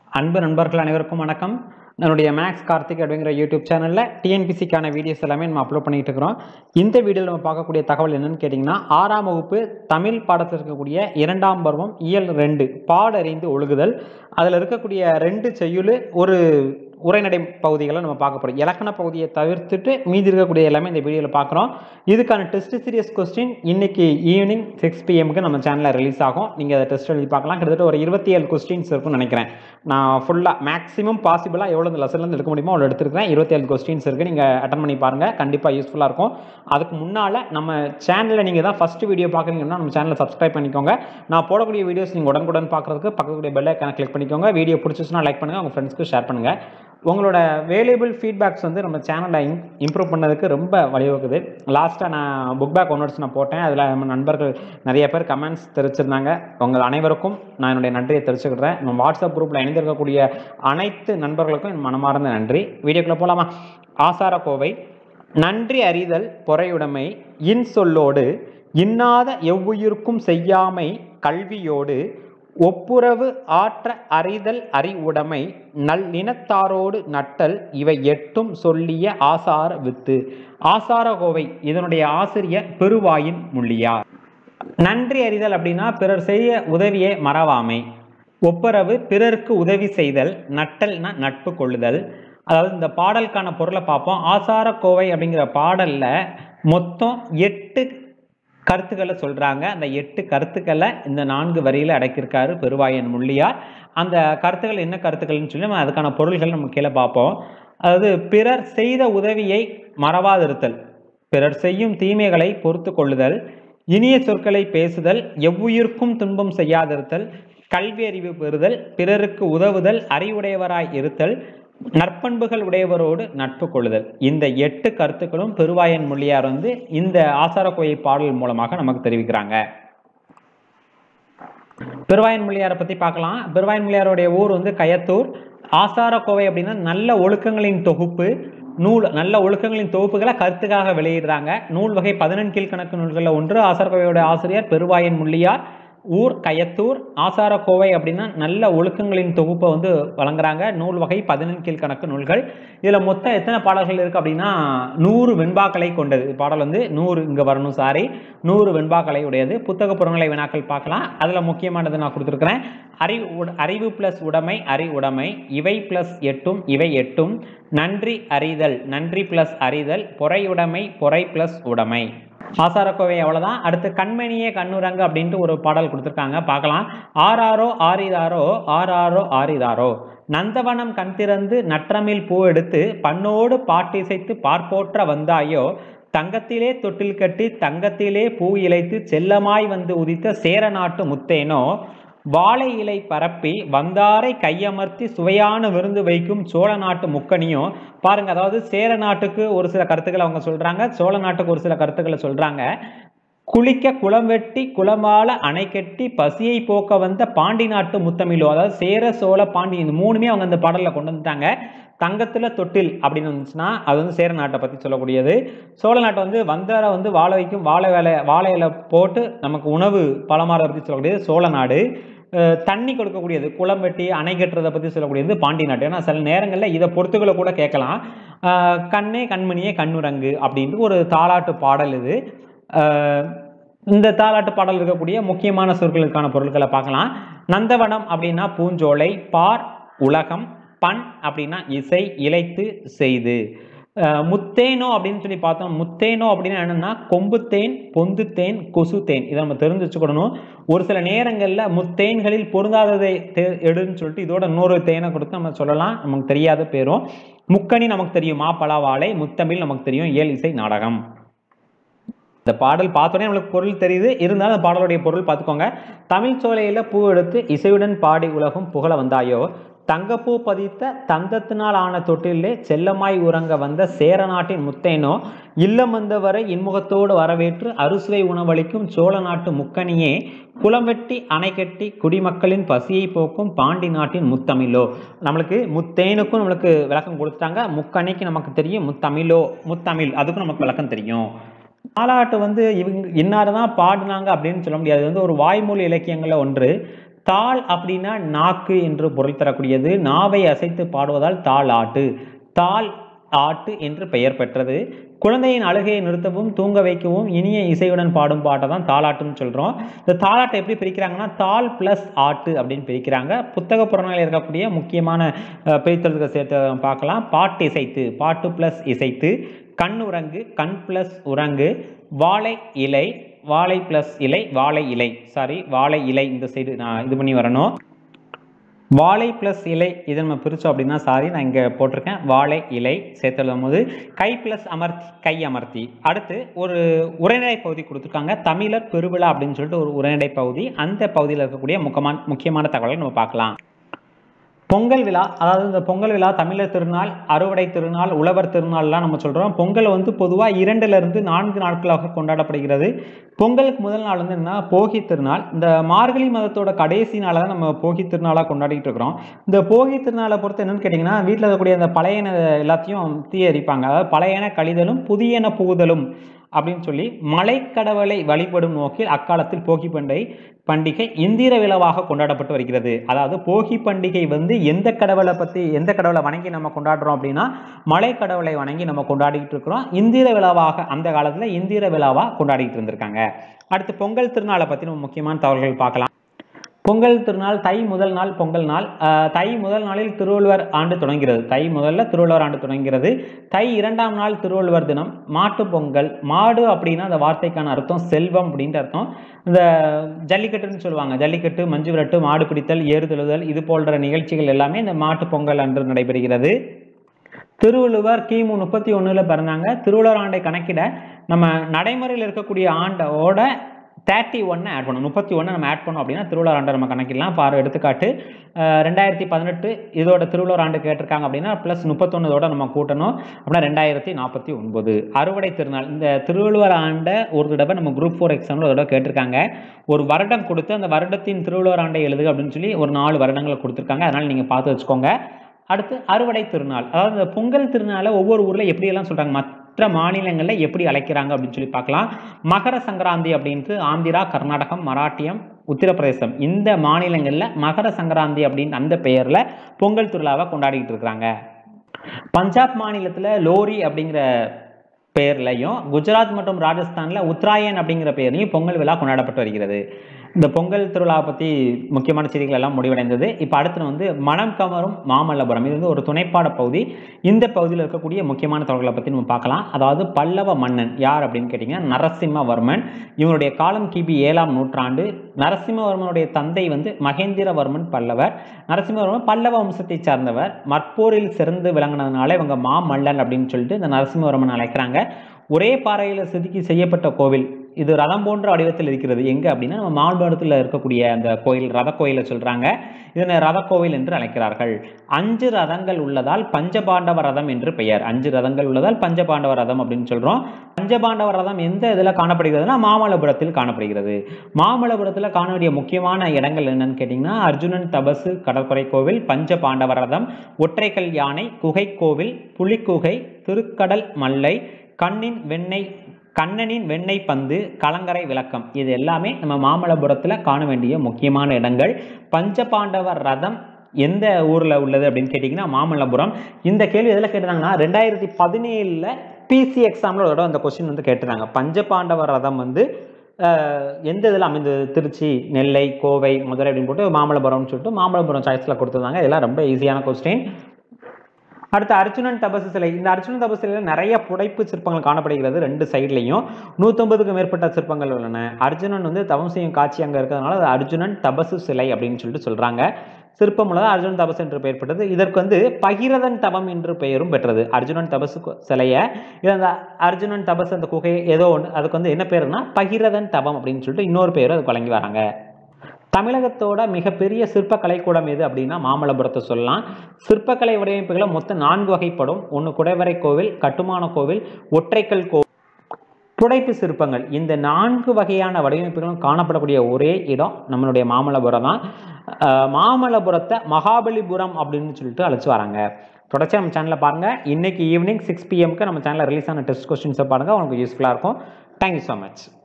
அன்பு நண்பர்கள் அனைவருக்கும் வணக்கம் என்னுடைய மேக்ஸ் கார்த்திக் அப்படிங்கிற யூடியூப் சேனலில் டிஎன்பிசிக்கான வீடியோஸ் எல்லாமே நம்ம அப்லோட் பண்ணிட்டு இருக்கிறோம் இந்த வீடியோவில் நம்ம பார்க்கக்கூடிய தகவல் என்னன்னு கேட்டிங்கன்னா ஆறாம் வகுப்பு தமிழ் பாடத்தில் இருக்கக்கூடிய இரண்டாம் பருவம் இயல் ரெண்டு பாடறிந்து ஒழுகுதல் அதில் இருக்கக்கூடிய ரெண்டு செய்யுள் ஒரு உரைநடை பகுதிகளை நம்ம பார்க்க போகிறோம் இலக்கண பகுதியை தவிர்த்துட்டு மீதி இருக்கக்கூடிய எல்லாமே இந்த வீடியோவில் பார்க்குறோம் இதுக்கான டெஸ்ட் சீரியஸ் கொஸ்டின் இன்னைக்கு ஈவினிங் சிக்ஸ் பிஎம்க்கு நம்ம சேனலில் ரிலீஸ் ஆகும் நீங்கள் அதை டெஸ்ட் எழுதி பார்க்கலாம் கிட்டத்தட்ட ஒரு இருபத்தி ஏழு கொஸ்டின்ஸ் இருக்கும்னு நினைக்கிறேன் நான் ஃபுல்லாக மேக்ஸிமம் பாசிபிளாக எவ்வளோ இந்த லெசன்லேருந்து எடுக்க முடியுமோ அவ்வளோ எடுத்துருக்கேன் இருபத்தி ஏழு கொஸ்டின்ஸ் இருக்குது நீங்கள் அட்டன் பண்ணி பாருங்கள் கண்டிப்பாக யூஸ்ஃபுல்லாக இருக்கும் அதுக்கு முன்னால் நம்ம சேனலில் நீங்கள் தான் ஃபஸ்ட் வீடியோ பார்க்குறீங்கன்னா நம்ம சேனலை சப்ஸ்கிரைப் பண்ணிக்கோங்க நான் போடக்கூடிய வீடியோஸ் நீங்கள் உடனுக்குடன் பார்க்குறதுக்கு பக்கத்துடைய பெல் ஐக்கான கிளிக் பண்ணிக்கோங்க வீடியோ பிடிச்சிச்சுன்னா லைக் பண்ணுங்கள் உங்கள் ஃப்ரெண்ட்ஸ்க்கு ஷேர் பண்ணுங்கள் உங்களோட வேல்யூபிள் ஃபீட்பேக்ஸ் வந்து நம்ம சேனலை இம்ப்ரூவ் பண்ணதுக்கு ரொம்ப வழிவகுக்குது லாஸ்ட்டாக நான் புக் பேக் ஒன்வர்ட்ஸ் நான் போட்டேன் அதில் நம்ம நண்பர்கள் நிறைய பேர் கமெண்ட்ஸ் தெரிவிச்சிருந்தாங்க உங்கள் அனைவருக்கும் நான் என்னுடைய நன்றியை தெரிவிச்சுக்கிறேன் நம்ம வாட்ஸ்அப் குரூப்பில் இணைந்திருக்கக்கூடிய அனைத்து நண்பர்களுக்கும் என் மனமார்ந்த நன்றி வீடியோக்குள்ளே போகலாமா ஆசார கோவை நன்றி அறிதல் பொறையுடைமை இன் சொல்லோடு இன்னாத எவ்வுயிருக்கும் செய்யாமை கல்வியோடு ஒப்புரவு ஆற்ற அறிதல் அறிவுடைமை நல்லினத்தாரோடு நட்டல் இவை எட்டும் சொல்லிய ஆசார வித்து ஆசார கோவை இதனுடைய ஆசிரியர் பெருவாயின் முள்ளியார் நன்றி அறிதல் அப்படின்னா பிறர் செய்ய உதவியே மறவாமை ஒப்புரவு பிறருக்கு உதவி செய்தல் நட்டல்னா நட்பு கொள்ளுதல் அதாவது இந்த பாடலுக்கான பொருளை பார்ப்போம் ஆசார கோவை அப்படிங்கிற பாடல்ல மொத்தம் எட்டு கருத்துக்களை சொல்றாங்க அந்த எட்டு கருத்துக்களை இந்த நான்கு வரியில அடக்கியிருக்காரு பெருவாயன் முள்ளியார் அந்த கருத்துக்கள் என்ன கருத்துக்கள்னு சொல்லி நம்ம அதுக்கான பொருள்கள் நம்ம கீழே பார்ப்போம் அதாவது பிறர் செய்த உதவியை மறவாதிருத்தல் பிறர் செய்யும் தீமைகளை பொறுத்து கொள்ளுதல் இனிய சொற்களை பேசுதல் எவ்வுயிருக்கும் துன்பம் செய்யாதிருத்தல் கல்வி அறிவு பெறுதல் பிறருக்கு உதவுதல் அறிவுடையவராய் இருத்தல் நற்பண்புகள் உடையவரோடு நட்பு கொள்ளுதல் இந்த எட்டு கருத்துக்களும் பெருவாயன் மொழியார் வந்து இந்த ஆசார கோயை பாடல் மூலமாக நமக்கு தெரிவிக்கிறாங்க பெருவாயன் மொழியாரை பத்தி பார்க்கலாம் பெருவாயன் மொழியாருடைய ஊர் வந்து கயத்தூர் ஆசார கோவை அப்படின்னா நல்ல ஒழுக்கங்களின் தொகுப்பு நூல் நல்ல ஒழுக்கங்களின் தொகுப்புகளை கருத்துக்காக வெளியிடுறாங்க நூல் வகை பதினெண் கீழ்கணக்கு நூல்களில் ஒன்று ஆசாரக்கோவையோட ஆசிரியர் பெருவாயன் முள்ளியார் ஊர் கயத்தூர் ஆசார கோவை அப்படின்னா நல்ல ஒழுக்கங்களின் தொகுப்பை வந்து வழங்குறாங்க நூல் வகை பதினெண் கீழ்கணக்கு நூல்கள் இதில் மொத்தம் எத்தனை பாடல்கள் இருக்குது அப்படின்னா நூறு வெண்பாக்களை கொண்டது பாடல் வந்து நூறு இங்கே வரணும் சாரி நூறு வெண்பாக்களை உடையது புத்தக புறங்களை வினாக்கள் பார்க்கலாம் அதில் முக்கியமானது நான் கொடுத்துருக்குறேன் அறிவு அறிவு பிளஸ் உடைமை அறி உடைமை இவை பிளஸ் எட்டும் இவை எட்டும் நன்றி அறிதல் நன்றி பிளஸ் அறிதல் பொறையுடைமை பொறை பிளஸ் உடைமை ஆசாரக்கோவை அவ்வளோதான் அடுத்து கண்மணியே கண்ணுரங்கு அப்படின்ட்டு ஒரு பாடல் கொடுத்துருக்காங்க பார்க்கலாம் ஆறாரோ ஆறிதாரோ ஆறாரோ ஆறிதாரோ நந்தவனம் கண் திறந்து நற்றமில் பூ எடுத்து பண்ணோடு பாட்டிசைத்து பார்ப்போற்ற வந்தாயோ தங்கத்திலே தொட்டில் கட்டி தங்கத்திலே பூ இழைத்து செல்லமாய் வந்து உதித்த சேர நாட்டு முத்தேனோ வாழை இலை பரப்பி வந்தாரை கையமர்த்தி சுவையான விருந்து வைக்கும் சோழ நாட்டு முக்கணியும் பாருங்க அதாவது சேர நாட்டுக்கு ஒரு சில கருத்துக்களை அவங்க சொல்றாங்க சோழ நாட்டுக்கு ஒரு சில கருத்துக்களை சொல்றாங்க குளிக்க குளம் வெட்டி குளமால அணை கட்டி பசியை போக்க வந்த பாண்டி நாட்டு முத்தமிழோ அதாவது சேர சோழ பாண்டி இந்த மூணுமே அவங்க அந்த பாடலில் கொண்டு வந்துட்டாங்க தங்கத்துல தொட்டில் அப்படின்னு வந்துச்சுன்னா அது வந்து சேர நாட்டை பத்தி சொல்லக்கூடியது சோழ நாட்டை வந்து வந்தாரை வந்து வாழ வைக்கும் வாழை வேலை வாழையில போட்டு நமக்கு உணவு பலமாறதை பத்தி சொல்லக்கூடியது சோழ நாடு தண்ணி கொடுக்கக்கூடியது குளம் வெட்டி அணை கட்டுறதை பற்றி சொல்லக்கூடியது பாண்டி நாட்டு ஏன்னா சில நேரங்களில் இதை பொறுத்துக்களை கூட கேட்கலாம் கண்ணே கண்மணியே கண்ணுரங்கு அப்படின்ட்டு ஒரு தாலாட்டு பாடல் இது இந்த தாலாட்டு பாடல் இருக்கக்கூடிய முக்கியமான சொற்களுக்கான பொருட்களை பார்க்கலாம் நந்தவனம் அப்படின்னா பூஞ்சோலை பார் உலகம் பண் அப்படின்னா இசை இழைத்து செய்து முத்தேனோ அப்படின்னு சொல்லி பார்த்தோம் முத்தேனோ அப்படின்னு என்னன்னா கொம்புத்தேன் பொந்துத்தேன் கொசுத்தேன் இதை நம்ம தெரிஞ்சு வச்சுக்கணும் ஒரு சில நேரங்களில் முத்தேன்களில் பொருந்தாததை எடுன்னு சொல்லிட்டு இதோட இன்னொரு தேனை கொடுத்து நம்ம சொல்லலாம் நமக்கு தெரியாத பேரும் முக்கணி நமக்கு தெரியும் மாப்பழா வாழை முத்தமிழ் நமக்கு தெரியும் இயல் இசை நாடகம் இந்த பாடல் பார்த்தோன்னே நம்மளுக்கு பொருள் தெரியுது இருந்தாலும் அந்த பாடலுடைய பொருள் பார்த்துக்கோங்க தமிழ் சோலையில் பூ எடுத்து இசையுடன் பாடி உலகம் புகழ வந்தாயோ தங்கப்பூ பதித்த தந்தத்தினால் ஆன தொட்டிலே செல்லமாய் உறங்க வந்த சேர நாட்டின் முத்தேனோ இல்லம் வந்தவரை இன்முகத்தோடு வரவேற்று அறுசுவை உணவளிக்கும் சோழ நாட்டு முக்கணியே குளம் வெட்டி அணை கட்டி குடிமக்களின் பசியை போக்கும் பாண்டி நாட்டின் முத்தமிழோ நம்மளுக்கு முத்தேனுக்கும் நம்மளுக்கு விளக்கம் கொடுத்துட்டாங்க முக்கணிக்கு நமக்கு தெரியும் முத்தமிழோ முத்தமிழ் அதுக்கும் நமக்கு விளக்கம் தெரியும் தாலாட்டு வந்து இவங்க இன்னார் தான் பாடினாங்க அப்படின்னு சொல்ல முடியாது இது வந்து ஒரு வாய்மொழி இலக்கியங்களில் ஒன்று தாள் அப்படின்னா நாக்கு என்று பொருள் தரக்கூடியது நாவை அசைத்து பாடுவதால் தாள் ஆட்டு தாள் ஆட்டு என்று பெயர் பெற்றது குழந்தையின் அழுகையை நிறுத்தவும் தூங்க வைக்கவும் இனிய இசையுடன் பாடும் பாட்டை தான் தாளாட்டுன்னு சொல்கிறோம் இந்த தாளாட்டை எப்படி பிரிக்கிறாங்கன்னா தாள் ப்ளஸ் ஆட்டு அப்படின்னு பிரிக்கிறாங்க புத்தக புறநிலையில் இருக்கக்கூடிய முக்கியமான அஹ், பிரித்தலுக்கு சேர்த்து பார்க்கலாம் பாட்டு இசைத்து பாட்டு ப்ளஸ் இசைத்து கண் உறங்கு கண் ப்ளஸ் உறங்கு வாழை இலை வாழை ப்ளஸ் இலை வாழை இலை சாரி வாழை இலை இந்த சைடு நான் இது பண்ணி வரணும் வாழை ப்ளஸ் இலை இதை நம்ம பிரித்தோம் அப்படின்னா சாரி நான் இங்கே போட்டிருக்கேன் வாழை இலை சேர்த்து எழுதும் போது கை ப்ளஸ் அமர்த்தி கை அமர்த்தி அடுத்து ஒரு உரைநடை பகுதி கொடுத்துருக்காங்க தமிழர் பெருவிழா அப்படின்னு சொல்லிட்டு ஒரு உரைநடை பகுதி அந்த பகுதியில் இருக்கக்கூடிய முக்கியமான முக்கியமான தகவலை நம்ம பார்க்கலாம் பொங்கல் விழா அதாவது இந்த பொங்கல் விழா தமிழர் திருநாள் அறுவடை திருநாள் உழவர் திருநாள்லாம் நம்ம சொல்கிறோம் பொங்கல் வந்து பொதுவாக இரண்டுலேருந்து நான்கு நாட்களாக கொண்டாடப்படுகிறது பொங்கலுக்கு முதல் நாள் வந்து என்ன போகி திருநாள் இந்த மார்கழி மதத்தோட கடைசி நாளை தான் நம்ம போகி திருநாளாக கொண்டாடிட்டு இருக்கிறோம் இந்த போகி திருநாளை பொறுத்து என்னன்னு கேட்டிங்கன்னா வீட்டில் இருக்கக்கூடிய அந்த பழையன எல்லாத்தையும் தீ எரிப்பாங்க அதாவது பழையன கழிதலும் புதியன புகுதலும் அப்படின்னு சொல்லி மலைக்கடவுளை வழிபடும் நோக்கில் அக்காலத்தில் போகி பண்டிகை பண்டிகை இந்திர விழாவாக கொண்டாடப்பட்டு வருகிறது அதாவது போகி பண்டிகை வந்து எந்த கடவுளை பற்றி எந்த கடவுளை வணங்கி நம்ம கொண்டாடுறோம் அப்படின்னா மலை கடவுளை வணங்கி நம்ம கொண்டாடிட்டு இருக்கிறோம் இந்திர விழாவாக அந்த காலத்தில் இந்திர விழாவாக கொண்டாடிட்டு இருந்திருக்காங்க அடுத்து பொங்கல் திருநாளை பற்றி நம்ம முக்கியமான தகவல்கள் பார்க்கலாம் பொங்கல் திருநாள் தை முதல் நாள் பொங்கல் நாள் ஆஹ் தை முதல் நாளில் திருவள்ளுவர் ஆண்டு தொடங்கிறது தை முதல்ல திருவள்ளுவர் ஆண்டு தொடங்கிறது தை இரண்டாம் நாள் திருவள்ளுவர் தினம் மாட்டு பொங்கல் மாடு அப்படின்னா அந்த வார்த்தைக்கான அர்த்தம் செல்வம் அப்படின்ற அர்த்தம் இந்த ஜல்லிக்கட்டுன்னு சொல்லுவாங்க ஜல்லிக்கட்டு மஞ்சு விரட்டு மாடு பிடித்தல் ஏறுதழுதல் இது போன்ற நிகழ்ச்சிகள் எல்லாமே இந்த மாட்டு பொங்கல் அன்று நடைபெறுகிறது திருவள்ளுவர் கிமு முப்பத்தி ஒண்ணுல பிறந்தாங்க திருவள்ளுவர் ஆண்டை கணக்கிட நம்ம நடைமுறையில் இருக்கக்கூடிய ஆண்டோட தேர்ட்டி ஒன்னை ஆட் பண்ணணும் முப்பத்தி ஒன்று நம்ம ஆட் பண்ணோம் அப்படின்னா திருவள்ளுவர் ஆண்டை நம்ம கணக்கிடலாம் பாரு எடுத்துக்காட்டு அஹ் ரெண்டாயிரத்தி பதினெட்டு இதோட திருவள்ளுவர் ஆண்டு கேட்டிருக்காங்க அப்படின்னா ப்ளஸ் முப்பத்தொன்னதோட நம்ம கூட்டணும் அப்படின்னா ரெண்டாயிரத்தி நாற்பத்தி ஒன்பது அறுவடை திருநாள் இந்த திருவள்ளுவர் ஆண்டை ஒரு தடவை நம்ம குரூப் ஃபோர் எக்ஸாமில் ஒரு தடவை கேட்டிருக்காங்க ஒரு வருடம் கொடுத்து அந்த வருடத்தின் திருவள்ளுவர் ஆண்டை எழுதுக அப்படின்னு சொல்லி ஒரு நாலு வருடங்களை கொடுத்துருக்காங்க அதனால் நீங்கள் பார்த்து வச்சுக்கோங்க அடுத்து அறுவடை திருநாள் அதாவது இந்த பொங்கல் திருநாளை ஒவ்வொரு ஊரில் எப்படியெல்லாம் சொல்கிறாங்க மற்ற மாநிலங்களில் எப்படி அழைக்கிறாங்க அப்படின்னு சொல்லி பார்க்கலாம் மகர சங்கராந்தி அப்படின்ட்டு ஆந்திரா கர்நாடகம் மராட்டியம் உத்தரப்பிரதேசம் இந்த மாநிலங்களில் மகர சங்கராந்தி அப்படின்னு அந்த பெயரில் பொங்கல் திருவிழாவை கொண்டாடிட்டு இருக்கிறாங்க பஞ்சாப் மாநிலத்தில் லோரி அப்படிங்கிற பெயர்லையும் குஜராத் மற்றும் ராஜஸ்தானில் உத்தராயன் அப்படிங்கிற பெயர்லையும் பொங்கல் விழா கொண்டாடப்பட்டு வருகிறது இந்த பொங்கல் திருவிழாவை பற்றி முக்கியமான செய்திகள் எல்லாம் முடிவடைந்தது இப்போ அடுத்து வந்து மனம் கவரும் மாமல்லபுரம் இது வந்து ஒரு துணைப்பாட பகுதி இந்த பகுதியில் இருக்கக்கூடிய முக்கியமான தகவல்களை பற்றி நம்ம பார்க்கலாம் அதாவது பல்லவ மன்னன் யார் அப்படின்னு கேட்டிங்கன்னா நரசிம்மவர்மன் இவருடைய காலம் கிபி ஏழாம் நூற்றாண்டு நரசிம்மவர்மனுடைய தந்தை வந்து மகேந்திரவர்மன் பல்லவர் நரசிம்மவர்மன் பல்லவ வம்சத்தை சார்ந்தவர் மற்போரில் சிறந்து விளங்கினதுனால இவங்க மாமல்லன் அப்படின்னு சொல்லிட்டு இந்த நரசிம்மவர்மன் அழைக்கிறாங்க ஒரே பாறையில் செதுக்கி செய்யப்பட்ட கோவில் இது ரதம் போன்ற வடிவத்தில் இருக்கிறது எங்க அப்படின்னா நம்ம மாமல்லபுரத்தில் இருக்கக்கூடிய அந்த கோயில் ரத கோயிலை சொல்றாங்க இதனை ரத கோவில் என்று அழைக்கிறார்கள் அஞ்சு ரதங்கள் உள்ளதால் பஞ்சபாண்டவ ரதம் என்று பெயர் அஞ்சு ரதங்கள் உள்ளதால் பஞ்சபாண்டவ ரதம் அப்படின்னு சொல்றோம் பஞ்சபாண்டவ ரதம் எந்த இதில் காணப்படுகிறதுனா மாமல்லபுரத்தில் காணப்படுகிறது மாமல்லபுரத்தில் காண வேண்டிய முக்கியமான இடங்கள் என்னன்னு கேட்டிங்கன்னா அர்ஜுனன் தபசு கடற்கரை கோவில் பஞ்ச பாண்டவ ரதம் ஒற்றைக்கல் யானை குகை கோவில் புலிக்குகை திருக்கடல் மல்லை கண்ணின் வெண்ணெய் கண்ணனின் வெண்ணெய் பந்து கலங்கரை விளக்கம் இது எல்லாமே நம்ம மாமல்லபுரத்தில் காண வேண்டிய முக்கியமான இடங்கள் பஞ்சபாண்டவர் ரதம் எந்த ஊரில் உள்ளது அப்படின்னு கேட்டிங்கன்னா மாமல்லபுரம் இந்த கேள்வி எதில் கேட்டிருந்தாங்கன்னா ரெண்டாயிரத்தி பதினேழில் பிசி எக்ஸாமில் ஒரு தடவை அந்த கொஸ்டின் வந்து கேட்டிருந்தாங்க பஞ்சபாண்டவர் ரதம் வந்து அஹ், எந்த இதில் அமைந்தது திருச்சி நெல்லை கோவை மதுரை அப்படின்னு போட்டு மாமல்லபுரம்னு சொல்லிட்டு மாமல்லபுரம் சாய்ஸில் கொடுத்துருந்தாங்க இதெல்லாம் ரொம்ப ஈஸியான கொஸ்டின் அடுத்து அர்ஜுனன் தபசு சிலை இந்த அர்ஜுனன் தபசு சிலையில் நிறைய புடைப்பு சிற்பங்கள் காணப்படுகிறது ரெண்டு சைட்லையும் நூற்றம்பதுக்கும் மேற்பட்ட சிற்பங்கள் உள்ளன அர்ஜுனன் வந்து தவம் செய்யும் காட்சி அங்கே இருக்கிறதுனால அது அர்ஜுனன் தபசு சிலை அப்படின்னு சொல்லிட்டு சொல்கிறாங்க சிற்பம் உள்ளது அர்ஜுனன் தபசு என்று பெயர் பெற்றது இதற்கு வந்து பகிரதன் தவம் என்று பெயரும் பெற்றது அர்ஜுனன் தபசு கு- சிலையை இது அந்த அர்ஜுனன் தபசு அந்த குகை ஏதோ ஒன்று அதுக்கு வந்து என்ன பேருனா பகிரதன் தவம் அப்படின்னு சொல்லிட்டு இன்னொரு பேரும் அதுக்கு வழங்கி வராங்க தமிழகத்தோட மிகப்பெரிய சிற்பக்கலை கூடம் எது அப்படின்னா மாமல்லபுரத்தை சொல்லலாம் சிற்பக்கலை வடிவமைப்புகளை மொத்தம் நான்கு வகைப்படும் ஒன்று குடைவரை கோவில் கட்டுமான கோவில் ஒற்றைக்கல் கோவில் புடைப்பு சிற்பங்கள் இந்த நான்கு வகையான வடிவமைப்புகளும் காணப்படக்கூடிய ஒரே இடம் நம்மளுடைய மாமல்லபுரம் தான் அஹ் மாமல்லபுரத்தை மகாபலிபுரம் அப்படின்னு சொல்லிட்டு அழைச்சு வராங்க தொடர்ச்சியாக நம்ம சேனலில் பாருங்கள் இன்னைக்கு ஈவினிங் சிக்ஸ் பிஎம்க்கு நம்ம சேனலில் ரிலீஸ் ஆன டெஸ்ட் கொஸ்டின்ஸை பாருங்கள் உங்களுக்கு யூஸ்ஃபுல்லாக இருக்கும் தேங்க்யூ ஸோ மச்